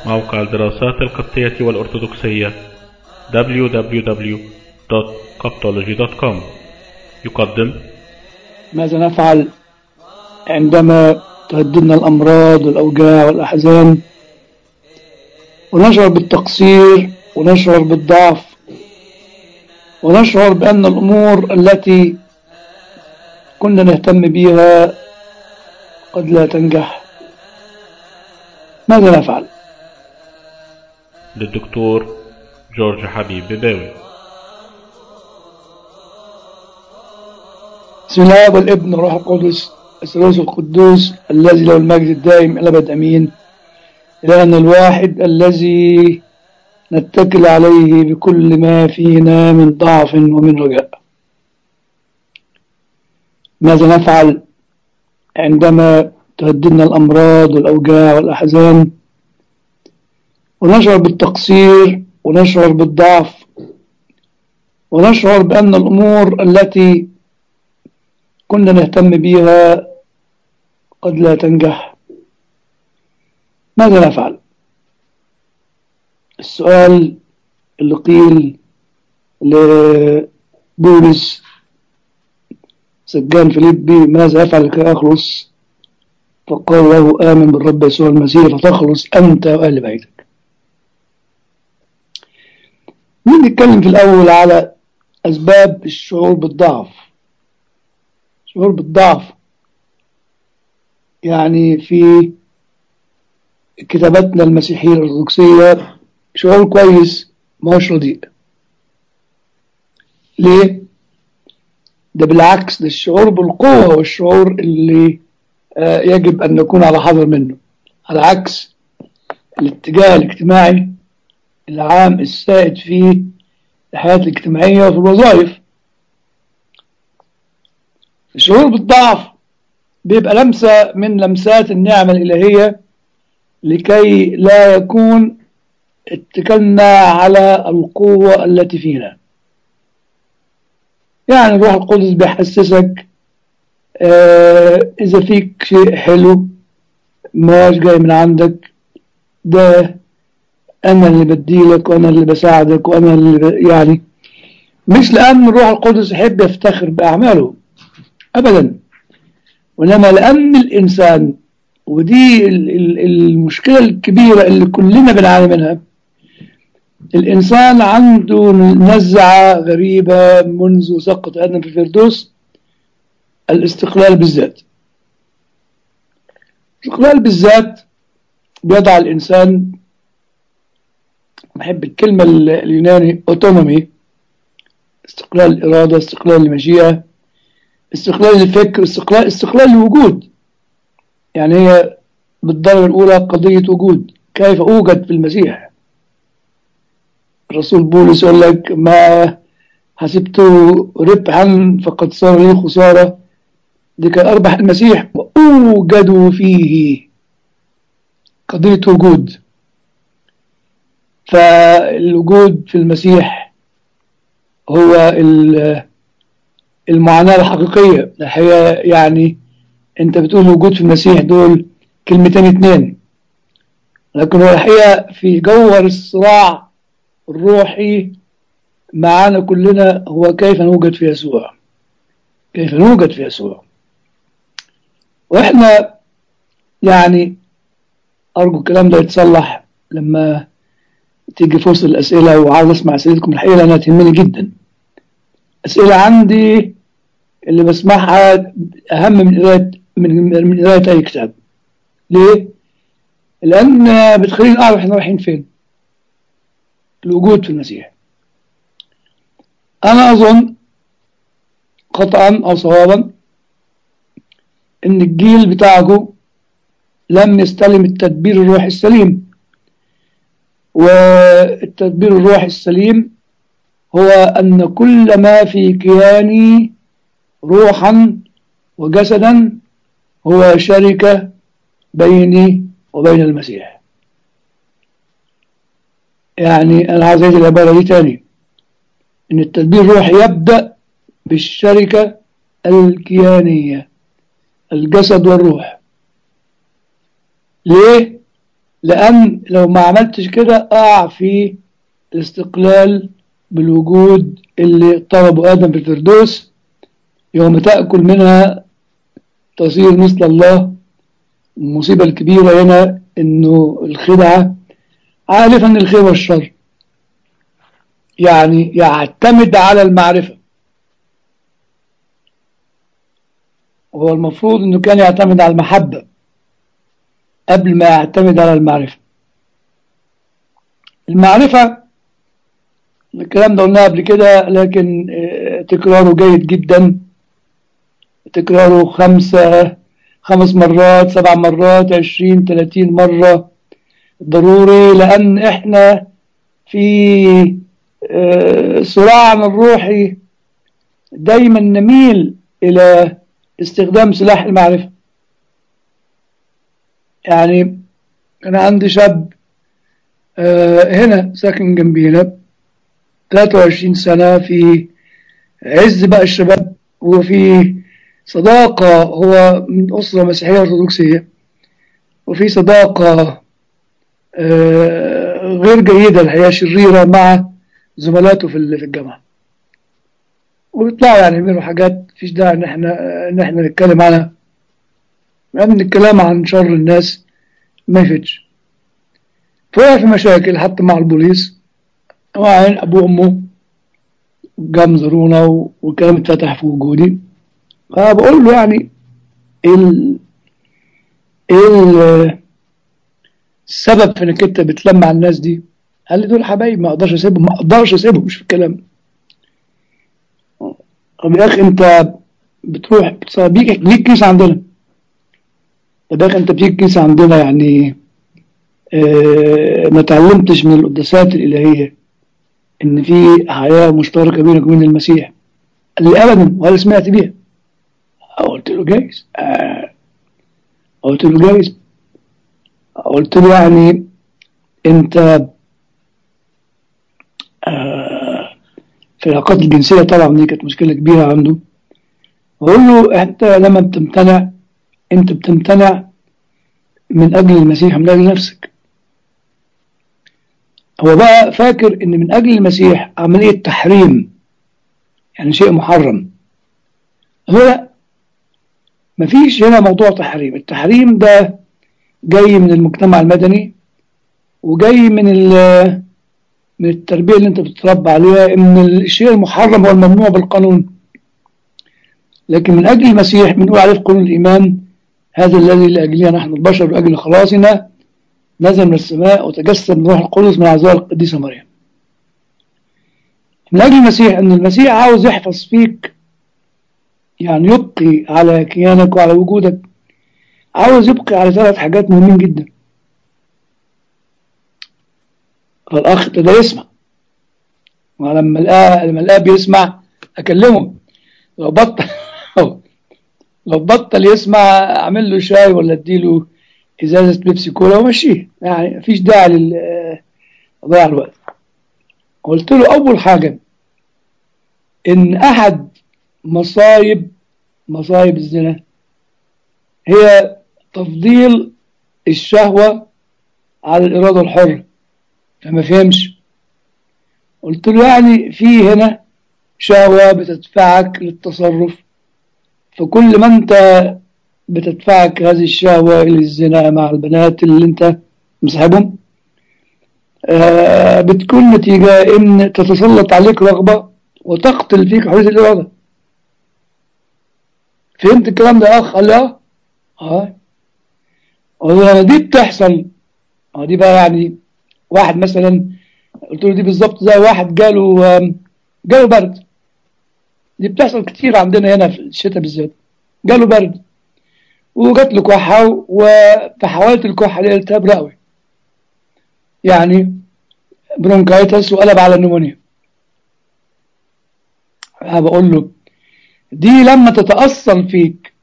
موقع الدراسات القبطية والأرثوذكسية www.coptology.com يقدم ماذا نفعل عندما تهددنا الأمراض والأوجاع والأحزان ونشعر بالتقصير ونشعر بالضعف ونشعر بأن الأمور التي كنا نهتم بها قد لا تنجح ماذا نفعل؟ للدكتور جورج حبيب بباوي بسم الله والابن والروح القدس الثالوث القدوس الذي له المجد الدائم إلى أبد أمين إلهنا الواحد الذي نتكل عليه بكل ما فينا من ضعف ومن رجاء ماذا نفعل عندما تهددنا الأمراض والأوجاع والأحزان ونشعر بالتقصير ونشعر بالضعف ونشعر بأن الأمور التي كنا نهتم بها قد لا تنجح ماذا نفعل السؤال اللي قيل لبولس سجان فيليبي ماذا أفعل لكي أخلص فقال له آمن بالرب يسوع المسيح فتخلص أنت وأهل بيتك مين نتكلم في الأول على أسباب الشعور بالضعف شعور بالضعف يعني في كتاباتنا المسيحية الأرثوذكسية شعور كويس ما هوش رديء ليه؟ ده بالعكس ده الشعور بالقوة والشعور اللي آه يجب أن نكون على حذر منه على عكس الاتجاه الاجتماعي العام السائد في الحياة الاجتماعية وفي الوظائف الشعور بالضعف بيبقى لمسة من لمسات النعمة الإلهية لكي لا يكون اتكلنا على القوة التي فينا يعني الروح القدس بيحسسك اه إذا فيك شيء حلو ماش جاي من عندك ده أنا اللي بديلك وأنا اللي بساعدك وأنا اللي ب... يعني مش لأن الروح القدس يحب يفتخر بأعماله أبدا وإنما لأن الإنسان ودي المشكلة الكبيرة اللي كلنا بنعاني منها الإنسان عنده نزعة غريبة منذ سقط آدم في الفردوس الاستقلال بالذات الاستقلال بالذات بيضع الإنسان بحب الكلمة اليوناني اوتونومي استقلال الإرادة استقلال المشيئة استقلال الفكر استقلال استقلال الوجود يعني هي بالدرجة الأولى قضية وجود كيف أوجد في المسيح الرسول بولس يقول لك ما حسبته ربحا فقد صار لي خسارة لكي أربح المسيح وأوجد فيه قضية وجود فالوجود في المسيح هو المعاناة الحقيقية الحقيقة يعني انت بتقول وجود في المسيح دول كلمتين اتنين لكن هو الحقيقة في جوهر الصراع الروحي معانا كلنا هو كيف نوجد في يسوع كيف نوجد في يسوع واحنا يعني ارجو الكلام ده يتصلح لما تيجي فرصة الأسئلة وعاوز أسمع أسئلتكم الحقيقة لأنها تهمني جدا أسئلة عندي اللي بسمعها أهم من قراية من من قراية أي كتاب ليه؟ لأن بتخليني أعرف إحنا رايحين فين الوجود في المسيح أنا أظن خطأ أو صوابا إن الجيل بتاعكم لم يستلم التدبير الروحي السليم والتدبير الروحي السليم هو أن كل ما في كياني روحا وجسدا هو شركة بيني وبين المسيح يعني أنا عايز أعيد العبارة دي تاني إن التدبير الروحي يبدأ بالشركة الكيانية الجسد والروح ليه؟ لأن لو ما عملتش كده أقع في الاستقلال بالوجود اللي طلبه آدم في الفردوس يوم تأكل منها تصير مثل الله المصيبة الكبيرة هنا إنه الخدعة عارف أن الخير والشر يعني يعتمد على المعرفة هو المفروض انه كان يعتمد على المحبة قبل ما يعتمد على المعرفة المعرفة الكلام ده قلناه قبل كده لكن تكراره جيد جدا تكراره خمسة خمس مرات سبع مرات عشرين ثلاثين مرة ضروري لأن احنا في صراعنا الروحي دايما نميل إلى استخدام سلاح المعرفة يعني أنا عندي شاب هنا ساكن جنبينا 23 سنة في عز بقى الشباب وفي صداقة هو من أسرة مسيحية أرثوذكسية وفي صداقة غير جيدة الحقيقة شريرة مع زملاته في الجامعة وبيطلعوا يعني يعملوا حاجات مفيش داعي ان احنا ان احنا نتكلم عنها لان الكلام عن شر الناس ما يفيدش فوقع في مشاكل حتى مع البوليس وعين ابوه وامه جم زارونا والكلام اتفتح في وجودي فبقول له يعني ايه ال ايه السبب في انك انت بتلمع الناس دي قال لي دول حبايبي ما اقدرش اسيبهم ما اقدرش اسيبهم مش في الكلام طب يا اخي انت بتروح بيجي ليك كيس عندنا طب يا اخي انت بتيجي كيس عندنا يعني اه ما تعلمتش من القداسات الالهيه ان في حياه مشتركه بينك وبين المسيح قال لي ابدا ولا سمعت بيها قلت له جايز اه قلت له جايز قلت له يعني انت اه في العلاقات الجنسية طبعا دي كانت مشكلة كبيرة عنده بقول له انت لما بتمتنع انت بتمتنع من اجل المسيح من اجل نفسك هو بقى فاكر ان من اجل المسيح عملية تحريم يعني شيء محرم هو لا مفيش هنا موضوع تحريم التحريم ده جاي من المجتمع المدني وجاي من من التربية اللي انت بتتربى عليها ان الشيء المحرم هو الممنوع بالقانون لكن من اجل المسيح بنقول عليه في قانون الايمان هذا الذي لاجله نحن البشر لاجل خلاصنا نزل من السماء وتجسد من روح القدس من اعضاء القديسه مريم من اجل المسيح ان المسيح عاوز يحفظ فيك يعني يبقي على كيانك وعلى وجودك عاوز يبقي على ثلاث حاجات مهمين جدا فالأخ ابتدى يسمع ولما لقاه لما لقاه بيسمع أكلمه لو بطل لو بطل يسمع أعمل له شاي ولا أديله إزازة بيبسي كولا ومشيه يعني مفيش داعي لضياع الوقت قلت له أول حاجة إن أحد مصايب مصايب الزنا هي تفضيل الشهوة على الإرادة الحرة فما فهمش قلت له يعني في هنا شهوة بتدفعك للتصرف فكل ما انت بتدفعك هذه الشهوة إلى الزنا مع البنات اللي انت مصاحبهم آه بتكون نتيجة ان تتسلط عليك رغبة وتقتل فيك حرية الإرادة فهمت الكلام ده يا أخ قال اه اه والله دي بتحصل اه دي بقى يعني واحد مثلا قلت له دي بالظبط زي واحد جاله جاله برد دي بتحصل كتير عندنا هنا في الشتاء بالذات جاله برد وجات له كحة وفي حوالة الكحة دي التهاب رئوي يعني برونكايتس وقلب على النمونيا أنا بقول له دي لما تتأصل فيك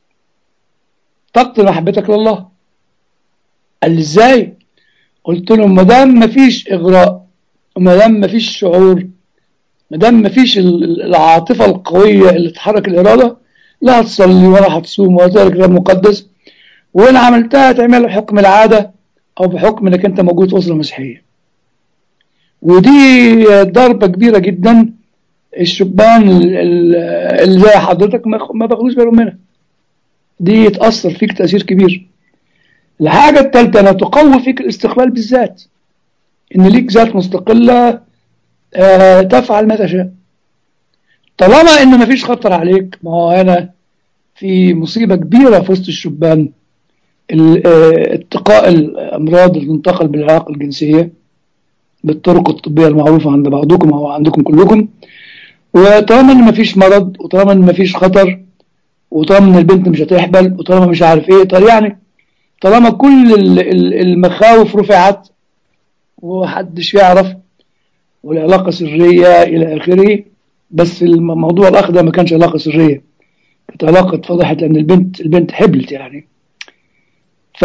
تقتل محبتك لله قال لي ازاي قلت له ما دام مفيش اغراء وما دام مفيش شعور ما دام مفيش العاطفه القويه اللي تحرك الاراده لا هتصلي ولا هتصوم ولا تقرا كتاب مقدس وان عملتها تعمل حكم العاده او بحكم انك انت موجود في اسره مسيحيه ودي ضربه كبيره جدا الشبان ال- ال- اللي زي حضرتك ما ما باخدوش بالهم منها دي تاثر فيك تاثير كبير الحاجه الثالثه انها تقوي فيك الاستقلال بالذات ان ليك ذات مستقله آه، تفعل ما تشاء طالما ان مفيش خطر عليك ما هو هنا في مصيبه كبيره في وسط الشبان ال- آه، اتقاء الامراض اللي تنتقل بالعلاقه الجنسيه بالطرق الطبيه المعروفه عند بعضكم او عندكم كلكم وطالما ان مفيش مرض وطالما ان مفيش خطر وطالما ان البنت مش هتحبل وطالما مش عارف ايه طال يعني طالما كل ال- ال- المخاوف رفعت ومحدش يعرف والعلاقة سرية إلى آخره بس الموضوع الأخ ده ما كانش علاقة سرية كانت علاقة اتفضحت لأن البنت البنت حبلت يعني ف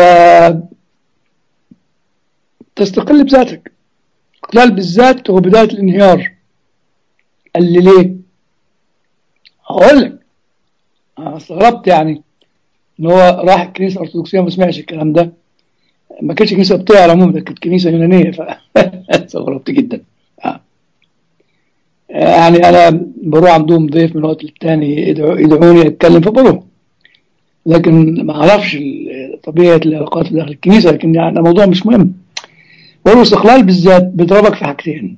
تستقل بذاتك استقلال بالذات هو بداية الانهيار قال لي ليه؟ هقول لك أنا استغربت يعني إن هو راح الكنيسة الأرثوذكسية ما سمعش الكلام ده ما كانتش كنيسة قبطية على العموم ده كانت كنيسة يونانية فاستغربت جدا آه. يعني أنا بروح عندهم ضيف من وقت للتاني يدعو يدعوني أتكلم فبروح لكن ما أعرفش ال- طبيعة العلاقات داخل الكنيسة لكن يعني الموضوع مش مهم والاستقلال بالذات بيضربك في حاجتين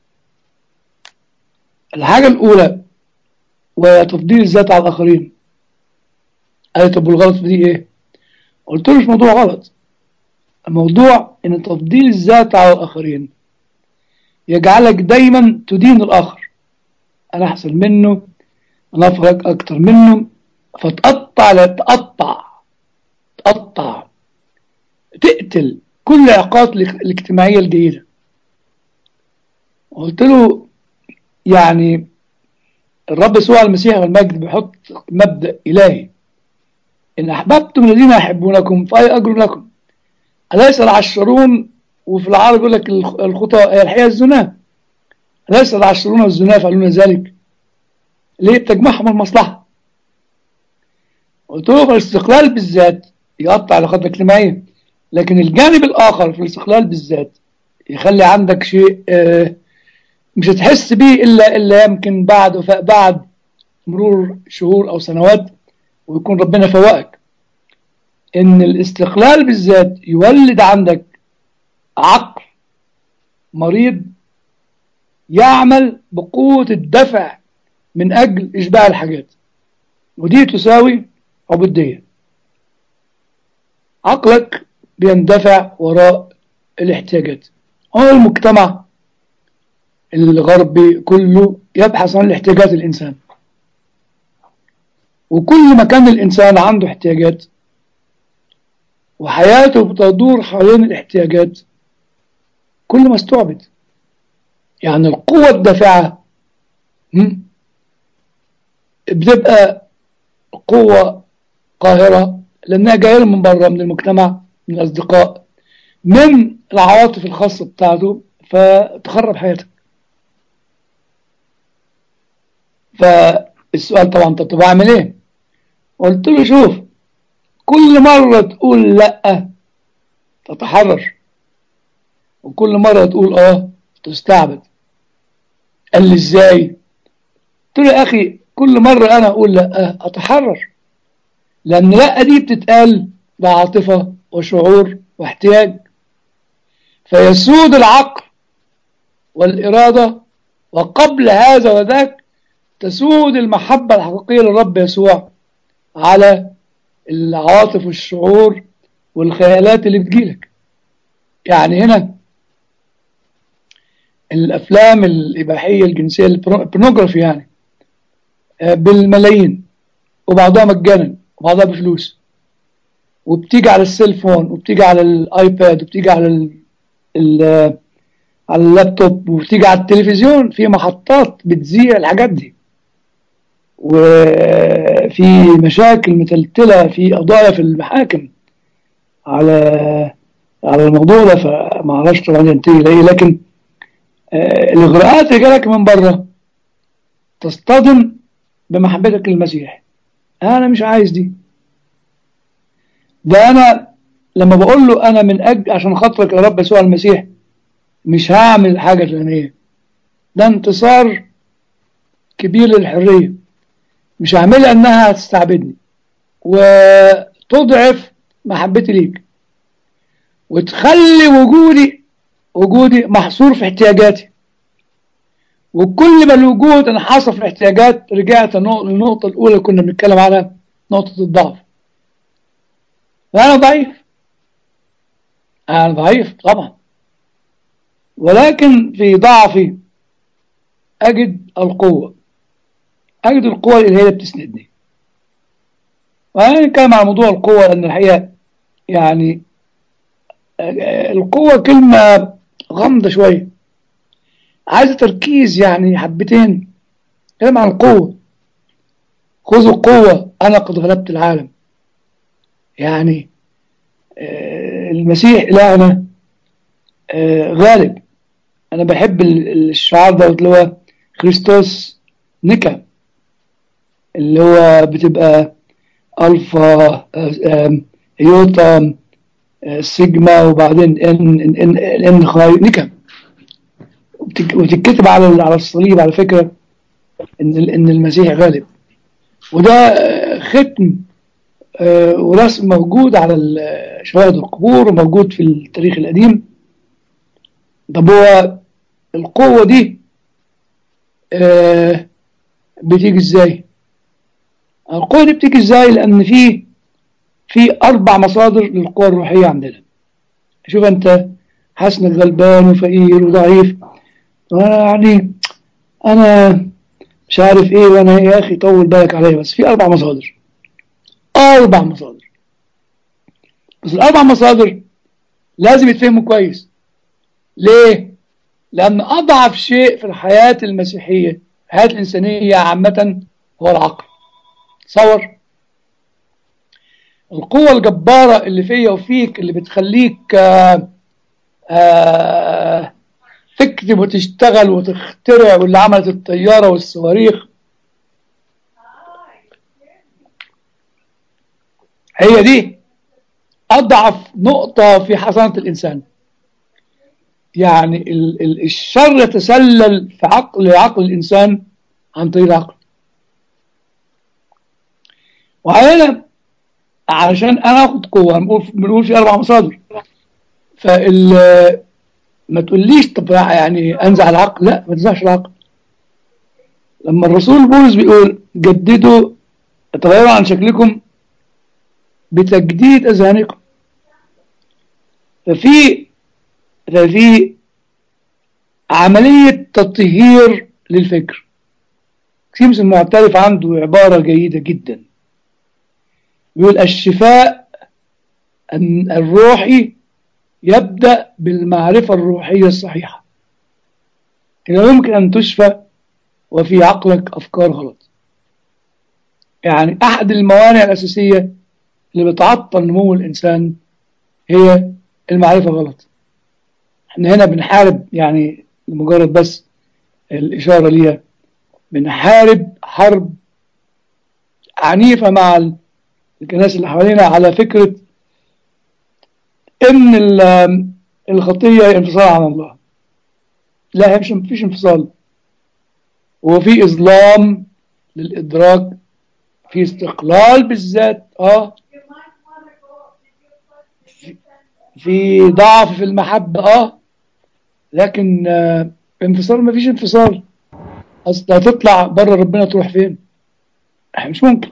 الحاجة الأولى وتفضيل الذات على الآخرين قال طب والغلط في دي إيه؟ قلت له مش موضوع غلط الموضوع ان تفضيل الذات على الاخرين يجعلك دايما تدين الاخر انا احسن منه انا افرج اكتر منه فتقطع لا تقطع تقطع تقتل كل العلاقات الاج- الاجتماعيه الجيده قلت له يعني الرب يسوع المسيح والمجد بيحط مبدا الهي ان احببتم الذين يحبونكم فاي اجر لكم أليس العشرون وفي العرب يقول لك الخ- الخطى هي الحقيقة الزنا أليس العشرون والزنا يفعلون ذلك ليه بتجمعهم المصلحة قلت له في الاستقلال بالذات يقطع العلاقات الاجتماعية لكن الجانب الآخر في الاستقلال بالذات يخلي عندك شيء آه، مش هتحس بيه إلا إلا يمكن بعد وفاء بعد مرور شهور أو سنوات ويكون ربنا فوقك ان الاستقلال بالذات يولد عندك عقل مريض يعمل بقوة الدفع من أجل إشباع الحاجات ودي تساوي عبودية عقلك بيندفع وراء الاحتياجات هو المجتمع الغربي كله يبحث عن الاحتياجات الإنسان وكل ما كان الإنسان عنده احتياجات وحياته بتدور حوالين الاحتياجات كل ما استعبد يعني القوة الدافعة هم؟ بتبقى قوة قاهرة لأنها جاية له من بره من المجتمع من الأصدقاء من العواطف الخاصة بتاعته فتخرب حياتك فالسؤال طبعا طب طب أعمل إيه؟ قلت له شوف كل مرة تقول لأ تتحرر وكل مرة تقول آه تستعبد قال لي إزاي قلت له يا أخي كل مرة أنا أقول لأ أتحرر لأن لأ دي بتتقال بعاطفة وشعور واحتياج فيسود العقل والإرادة وقبل هذا وذاك تسود المحبة الحقيقية للرب يسوع على العواطف والشعور والخيالات اللي بتجيلك يعني هنا الافلام الاباحيه الجنسيه البورنوجرافي يعني آه، بالملايين وبعضها مجانا وبعضها بفلوس وبتيجي على السيلفون وبتيجي على الايباد وبتيجي على ال ال على اللابتوب وبتيجي على التلفزيون في محطات بتذيع الحاجات دي وفي مشاكل متلتلة في قضايا في المحاكم على على الموضوع ده فما اعرفش طبعا ينتهي لايه لكن آه، الاغراءات اللي جالك من بره تصطدم بمحبتك للمسيح انا مش عايز دي ده انا لما بقول له انا من اجل عشان خاطرك يا رب يسوع المسيح مش هعمل الحاجه الفلانيه ده انتصار كبير للحريه مش هعملها انها هتستعبدني وتضعف محبتي ليك وتخلي وجودي وجودي محصور في احتياجاتي وكل ما الوجود انحصر في الاحتياجات رجعت للنقطة الأولى اللي كنا بنتكلم على نقطة الضعف فأنا ضعيف أنا ضعيف طبعا ولكن في ضعفي أجد القوة أجد القوة اللي هي بتسندني وأنا نتكلم على موضوع القوة لأن الحقيقة يعني القوة كلمة غامضة شوية عايزة تركيز يعني حبتين كلام عن القوة خذوا القوة أنا قد غلبت العالم يعني المسيح إلهنا غالب أنا بحب الشعار ده اللي هو كريستوس نيكا اللي هو بتبقى ألفا يوتا سيجما وبعدين ان ان ان, إن خاي نيكا وتتكتب على على الصليب على فكره ان ان المسيح غالب وده ختم ورسم موجود على شواهد القبور وموجود في التاريخ القديم طب هو القوة دي بتيجي ازاي؟ القوة دي بتيجي ازاي؟ لأن في في أربع مصادر للقوة الروحية عندنا شوف أنت حاسس إنك غلبان وفقير وضعيف وأنا يعني أنا مش عارف إيه وأنا يا أخي طول بالك عليا بس في أربع مصادر أربع مصادر بس الأربع مصادر لازم يتفهموا كويس ليه؟ لأن أضعف شيء في الحياة المسيحية الحياة الإنسانية عامة هو العقل تصور القوة الجبارة اللي فيا وفيك اللي بتخليك آآ آآ تكتب وتشتغل وتخترع واللي عملت الطيارة والصواريخ هي دي أضعف نقطة في حصانة الإنسان يعني ال ال الشر يتسلل في عقل عقل الإنسان عن طريق العقل وهنا علشان انا اخد قوه بنقول بنقول في اربع مصادر فال ما تقوليش طب يعني انزع العقل لا ما تنزعش العقل لما الرسول بولس بيقول جددوا تغيروا عن شكلكم بتجديد اذهانكم ففي ففي عمليه تطهير للفكر سيمس المعترف عنده عباره جيده جدا يقول الشفاء الروحي يبدأ بالمعرفة الروحية الصحيحة لا يمكن أن تشفى وفي عقلك أفكار غلط يعني أحد الموانع الأساسية اللي بتعطل نمو الإنسان هي المعرفة غلط احنا هنا بنحارب يعني لمجرد بس الإشارة ليها بنحارب حرب عنيفة مع الناس اللي حوالينا على فكرة ان الخطية انفصال عن الله لا هي مش مفيش انفصال هو في اظلام للادراك في استقلال بالذات اه في ضعف في المحبة اه لكن آه انفصال مفيش انفصال اصل هتطلع بره ربنا تروح فين مش ممكن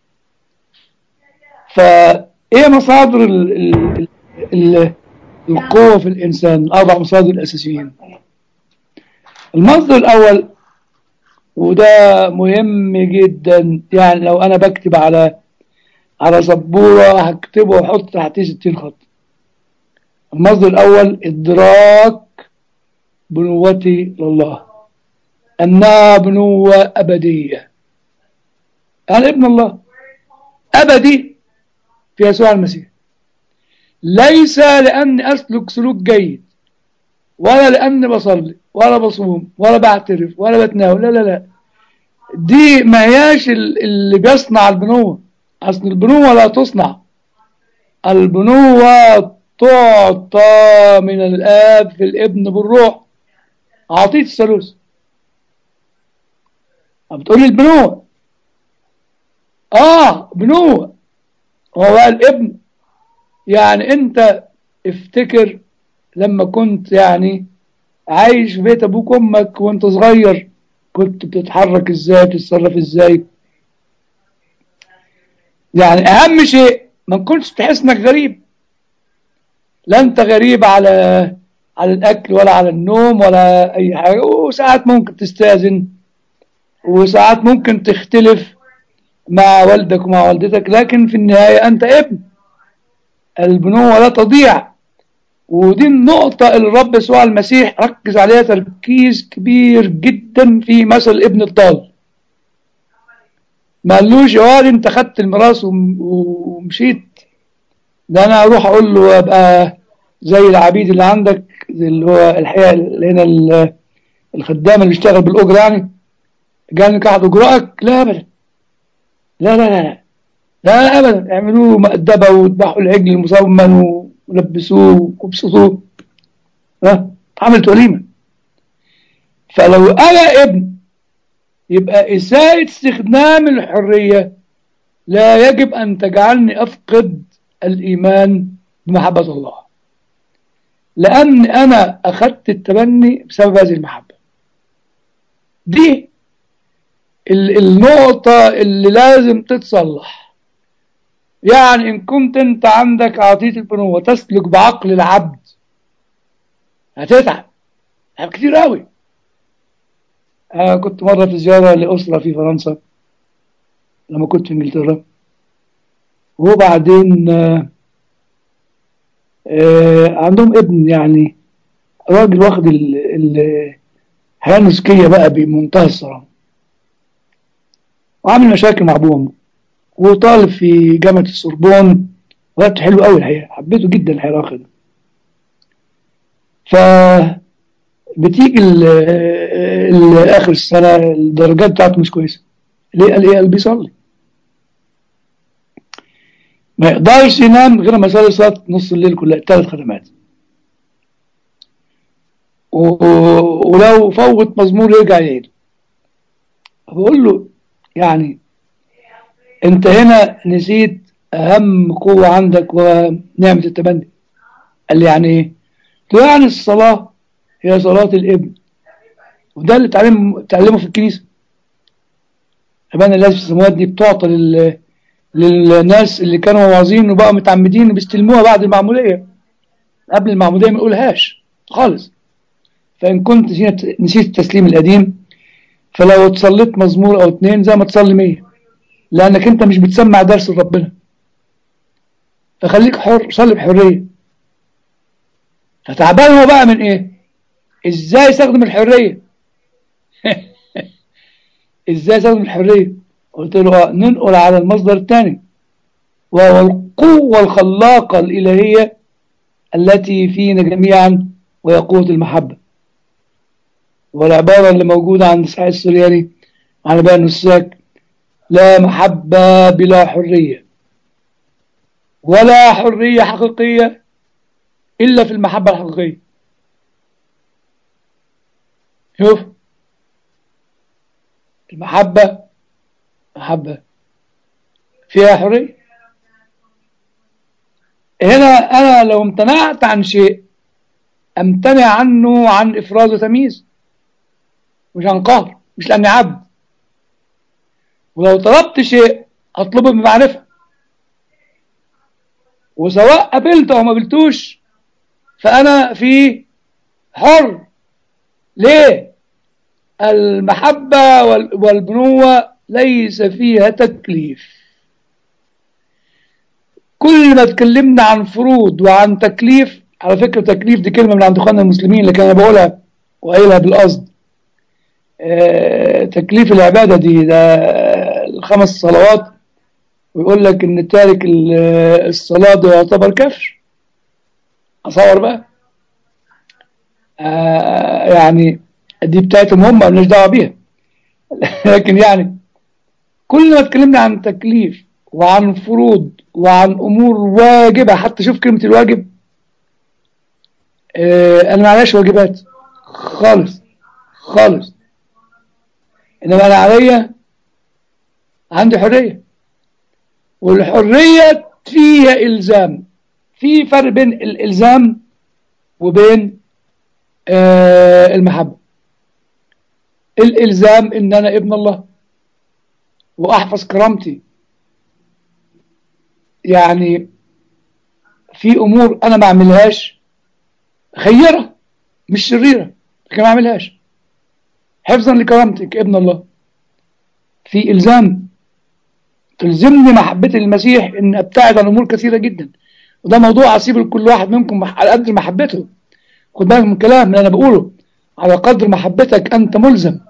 فايه مصادر ال ال ال القوة في الإنسان الأربع مصادر الأساسيين المصدر الأول وده مهم جدا يعني لو أنا بكتب على على سبورة هكتبه وأحط تحتيه 60 خط المصدر الأول إدراك بنوتي لله أنها بنوة أبدية أنا ابن الله أبدي في يسوع المسيح ليس لأني أسلك سلوك جيد ولا لأني بصلي ولا بصوم ولا بعترف ولا بتناول لا لا لا دي ما هياش اللي بيصنع البنوة أصل البنوة لا تصنع البنوة تعطى من الآب في الابن بالروح عطية الثالوث بتقول لي البنوة اه بنوة هو بقى الابن يعني انت افتكر لما كنت يعني عايش في بيت ابوك وامك وانت صغير كنت بتتحرك ازاي بتتصرف ازاي يعني اهم شيء ما كنتش تحس انك غريب لا انت غريب على على الاكل ولا على النوم ولا اي حاجه وساعات ممكن تستاذن وساعات ممكن تختلف مع والدك ومع والدتك لكن في النهايه انت ابن البنوه لا تضيع ودي النقطة اللي الرب يسوع المسيح ركز عليها تركيز كبير جدا في مثل ابن الضال ما قالوش يا واد انت خدت الميراث ومشيت ده انا اروح اقول له ابقى زي العبيد اللي عندك اللي هو الحقيقه اللي هنا الخدام اللي بيشتغل بالاجره يعني قال لك احد اجرائك لا ابدا لا لا لا لا لا ابدا اعملوا له مأدبه وذبحوا العجل المصمم ولبسوه وابسطوه ها عملت وليمه فلو انا ابن يبقى إساءة استخدام الحرية لا يجب أن تجعلني أفقد الإيمان بمحبة الله لأن أنا أخذت التبني بسبب هذه المحبة دي النقطة اللي لازم تتصلح يعني إن كنت أنت عندك عطية البنوة تسلك بعقل العبد هتتعب هتتعب كتير قوي أنا كنت مرة في زيارة لأسرة في فرنسا لما كنت في إنجلترا وبعدين آه آه عندهم ابن يعني راجل واخد الحياة النسكية بقى بمنتهى الصراحة وعامل مشاكل مع أبوهم وطالب في جامعة السوربون وقت حلو قوي الحقيقة حبيته جدا الحقيقة الأخ ده ف بتيجي اخر السنه الدرجات بتاعته مش كويسه ليه قال ايه قال بيصلي ما يقدرش ينام غير ما يصلي صلاه نص الليل كلها ثلاث خدمات ولو فوت مزمور يرجع يعيد بقول له يعني انت هنا نسيت اهم قوه عندك ونعمه التبني قال لي يعني ايه؟ قلت له يعني الصلاه هي صلاة الابن وده اللي تعلم تعلمه في الكنيسة أبانا الذي في السماوات دي بتعطى لل... للناس اللي كانوا واعظين وبقوا متعمدين بيستلموها بعد المعمودية قبل المعمودية ما يقولهاش خالص فإن كنت نسيت التسليم القديم فلو تصليت مزمور أو اتنين زي ما تصلي مية لأنك أنت مش بتسمع درس ربنا فخليك حر صلي بحرية فتعبان هو بقى من إيه؟ ازاي يستخدم الحرية ازاي يستخدم الحرية قلت له ننقل على المصدر الثاني وهو القوة الخلاقة الإلهية التي فينا جميعا وهي قوة المحبة والعبارة اللي موجودة عند سعيد السرياني على بقى النساك لا محبة بلا حرية ولا حرية حقيقية إلا في المحبة الحقيقية شوف المحبة محبة فيها حرية هنا أنا لو امتنعت عن شيء أمتنع عنه عن إفراز وتمييز مش عن قهر مش لأني عبد ولو طلبت شيء أطلبه بمعرفة وسواء قبلته أو ما قبلتوش فأنا في حر ليه المحبة والبنوة ليس فيها تكليف كل ما اتكلمنا عن فروض وعن تكليف على فكرة تكليف دي كلمة من عند اخواننا المسلمين لكن انا بقولها وقايلها بالقصد اه تكليف العبادة دي ده الخمس صلوات ويقول لك ان تارك الصلاة ده يعتبر كفر اصور بقى آه يعني دي بتاعتهم هم مالناش دعوه بيها لكن يعني كل ما اتكلمنا عن تكليف وعن فروض وعن أمور واجبة حتى شوف كلمة الواجب آه أنا ما عليهاش واجبات خالص خالص إنما أنا عليا عندي حرية والحرية فيها إلزام في فرق بين الإلزام وبين آه المحبة الإلزام إن أنا ابن الله وأحفظ كرامتي يعني في أمور أنا ما أعملهاش خيرة مش شريرة لكن ما أعملهاش حفظا لكرامتي كابن الله في إلزام تلزمني محبتي للمسيح إن أبتعد عن أمور كثيرة جدا وده موضوع أسيب لكل واحد منكم على قدر محبته خد بالك من الكلام اللي أنا بقوله على قدر محبتك أنت ملزم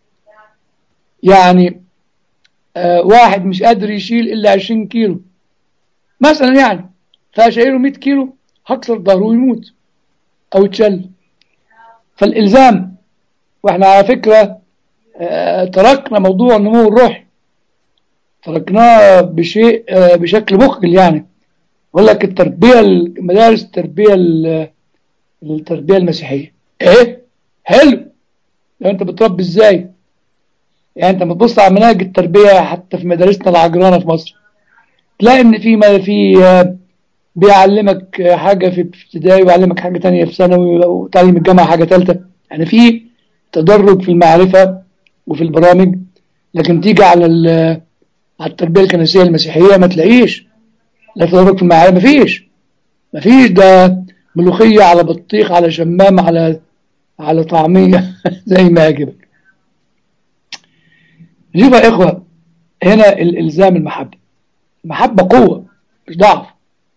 يعني آه واحد مش قادر يشيل إلا 20 كيلو مثلا يعني فأشيله 100 كيلو هكسر ظهره ويموت أو يتشل فالإلزام وإحنا على فكرة آه تركنا موضوع النمو الروحي تركناه بشيء آه بشكل مخجل يعني يقول لك التربية المدارس التربية التربية المسيحية ايه حلو لو انت بتربي ازاي يعني انت بتبص على مناهج التربية حتى في مدارسنا العجرانة في مصر تلاقي ان في ما في بيعلمك حاجة في ابتدائي ويعلمك حاجة تانية في ثانوي وتعليم الجامعة حاجة ثالثة يعني في تدرج في المعرفة وفي البرامج لكن تيجي على على التربية الكنسية المسيحية ما تلاقيش لا تدرج في المعرفة مفيش مفيش ده ملوخية على بطيخ على شمام على على طعمية زي ما يعجبك شوف يا إخوة هنا الإلزام المحبة المحبة قوة مش ضعف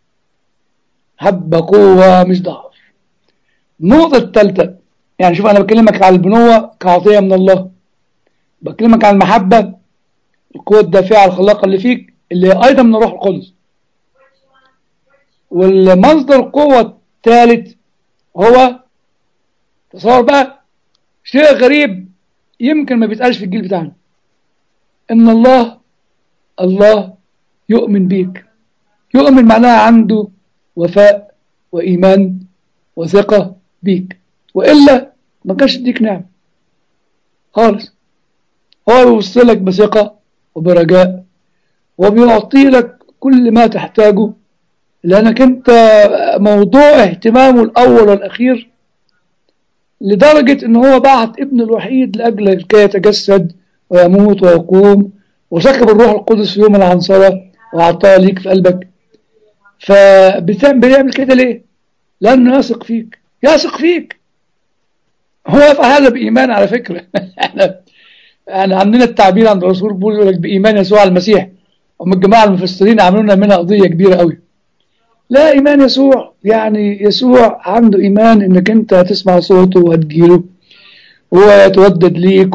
محبة قوة مش ضعف النقطة الثالثة يعني شوف أنا بكلمك على البنوة كعطية من الله بكلمك عن المحبة القوة الدافعة الخلاقة اللي فيك اللي هي أيضا من الروح القدس والمصدر القوة الثالث هو تصور بقى شيء غريب يمكن ما بيتقالش في الجيل بتاعنا ان الله الله يؤمن بيك يؤمن معناها عنده وفاء وإيمان وثقة بيك وإلا ما كانش يديك نعم خالص هو بيوصلك بثقة وبرجاء وبيعطي لك كل ما تحتاجه لأنك أنت موضوع اهتمامه الأول والأخير لدرجة أن هو بعت ابن الوحيد لأجل كي يتجسد ويموت ويقوم وسكب الروح القدس في يوم العنصرة وأعطاه ليك في قلبك فبيعمل كده ليه؟ لأنه يثق فيك يثق فيك هو يفعل هذا بإيمان على فكرة احنا يعني عندنا التعبير عند الرسول بولس يقول لك بإيمان يسوع المسيح هم الجماعة المفسرين عملوا لنا منها قضية كبيرة قوي لا إيمان يسوع يعني يسوع عنده إيمان إنك أنت هتسمع صوته وهتجيله ويتودد ليك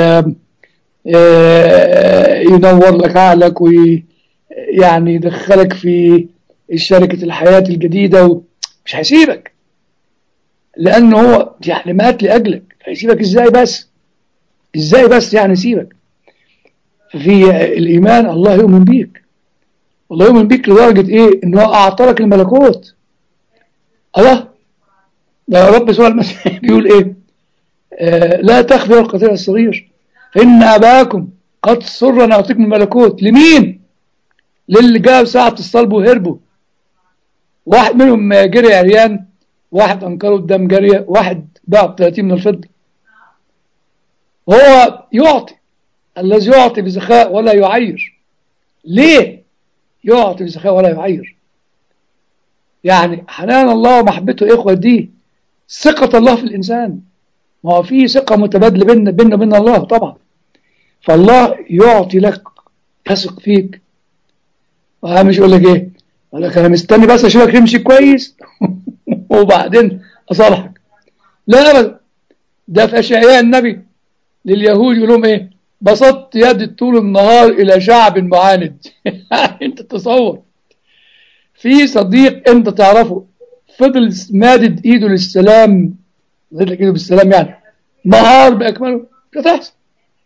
وينور لك عقلك ويعني يدخلك في شركة الحياة الجديدة ومش هيسيبك لأنه هو يعني مات لأجلك هيسيبك إزاي بس إزاي بس يعني يسيبك ففي الإيمان الله يؤمن بيك الله يؤمن بيك لدرجة إيه إن هو أعطى لك الملكوت الله ده رب يسوع المسيح بيقول إيه آه لا تخفي القتيل الصغير فإن أباكم قد سر أن يعطيكم الملكوت لمين للي جاء ساعة الصلب وهربوا واحد منهم جري عريان واحد أنكره قدام جارية واحد باع ب 30 من الفضة هو يعطي الذي يعطي بسخاء ولا يعير ليه يعطي بسخاء ولا يعير يعني حنان الله ومحبته إخوة دي ثقة الله في الإنسان ما هو في ثقة متبادلة بيننا بيننا وبين الله طبعا فالله يعطي لك يثق فيك مش يقول لك ايه يقول لك انا مستني بس اشوفك تمشي كويس وبعدين اصالحك لا ابدا ده في اشعياء النبي لليهود يقول لهم ايه بسطت يدي طول النهار الى شعب معاند انت تصور في صديق انت تعرفه فضل مادد ايده للسلام مادد ايده بالسلام يعني نهار باكمله مش هتحصل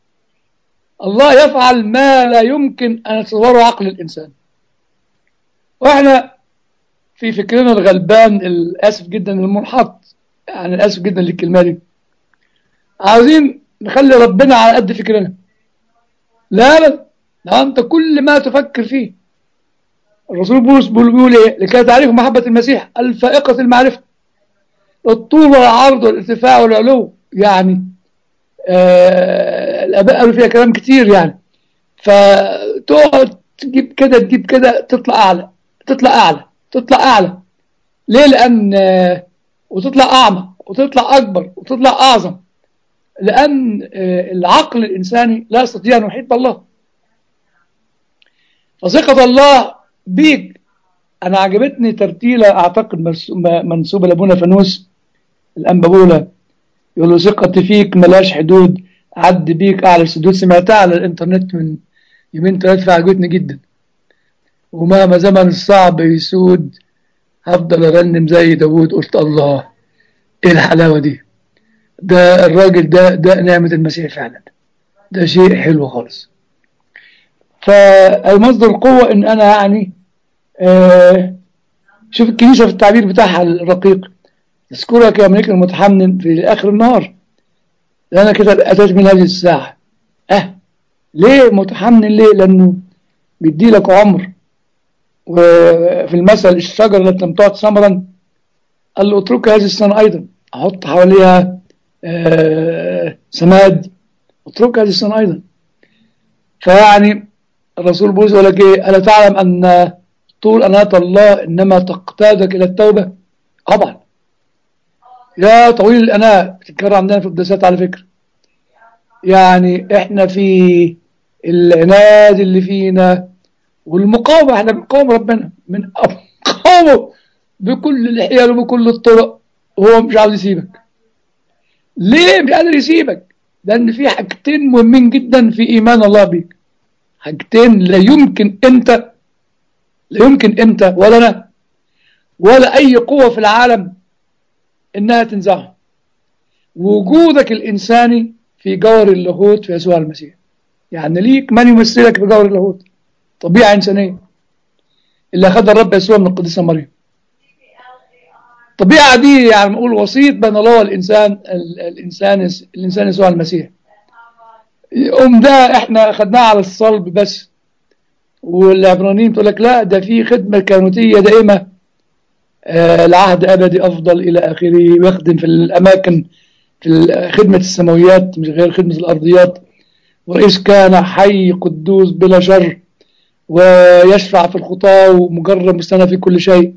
الله يفعل ما لا يمكن ان يتصوره عقل الانسان واحنا في فكرنا الغلبان الاسف جدا المنحط يعني الاسف جدا للكلمه دي عاوزين نخلي ربنا على قد فكرنا لا لا ده انت كل ما تفكر فيه الرسول بولس بيقول ايه لكي تعرفوا محبة المسيح الفائقة المعرفة الطول والعرض والارتفاع والعلو يعني آه الاباء قالوا فيها كلام كتير يعني فتقعد تجيب كده تجيب كده تطلع اعلى تطلع اعلى تطلع اعلى ليه لان آه وتطلع اعمق وتطلع اكبر وتطلع اعظم لان آه العقل الانساني لا يستطيع ان يحيط بالله فثقة الله بيك انا عجبتني ترتيلة اعتقد منسوبة لابونا فانوس الانبابولة يقول له ثقتي فيك ملاش حدود عد بيك اعلى السدود سمعتها على الانترنت من يومين ثلاثة فعجبتني جدا ومهما زمن الصعب يسود هفضل ارنم زي داوود قلت الله ايه الحلاوة دي ده الراجل ده ده نعمة المسيح فعلا ده شيء حلو خالص فمصدر القوة ان انا يعني آه شوف الكنيسة في التعبير بتاعها الرقيق اذكرك يا ملك المتحنن في اخر النهار انا كده اتيت من هذه الساعة اه ليه متحنن ليه لانه بيدي لك عمر وفي المثل الشجرة التي لم تعد ثمرا قال له اترك هذه السنة ايضا احط حواليها آه سماد اترك هذه السنة ايضا فيعني الرسول بولس يقول لك ايه الا تعلم ان طول اناة الله انما تقتادك الى التوبة طبعا يا طويل الاناة بتتكرر عندنا في القداسات على فكرة يعني احنا في العناد اللي فينا والمقاومة احنا بنقاوم ربنا من مقاومه بكل الحيل وبكل الطرق وهو مش عاوز يسيبك ليه مش قادر يسيبك لان في حاجتين مهمين جدا في ايمان الله بيك حاجتين لا يمكن انت لا يمكن انت ولا انا ولا اي قوة في العالم انها تنزعه وجودك الانساني في جور اللاهوت في يسوع المسيح يعني ليك من يمثلك في جور اللاهوت طبيعة انسانية اللي اخذها الرب يسوع من القديسة مريم الطبيعة دي يعني نقول وسيط بين الله والإنسان الإنسان الإنسان يسوع المسيح يقوم ده احنا أخذناه على الصلب بس والعبرانيين تقول لك لا ده في خدمة كانوتية دائمة آه العهد أبدي أفضل إلى آخره ويخدم في الأماكن في خدمة السماويات مش غير خدمة الأرضيات ورئيس كان حي قدوس بلا شر ويشفع في الخطاة ومجرب مستنى في كل شيء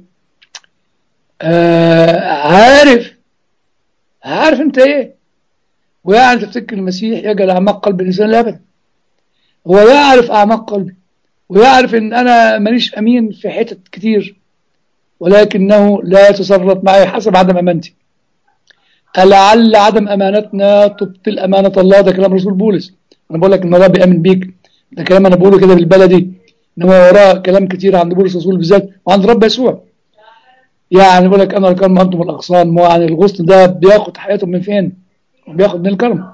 آه عارف عارف انت ايه ويعني تفتكر المسيح يجعل اعماق قلب الانسان لا هو يعرف اعماق قلبي ويعرف ان انا مانيش امين في حتت كتير ولكنه لا يتصرف معي حسب عدم امانتي لعل عدم امانتنا تبطل امانه الله ده كلام رسول بولس انا بقول لك ان الله بيامن بيك ده كلام انا بقوله كده بالبلدي انما وراه كلام كتير عند بولس رسول بالذات وعند رب يسوع يعني بقول لك انا الكرم انتم الاغصان ما يعني الغصن ده بياخد حياته من فين بياخد من الكرم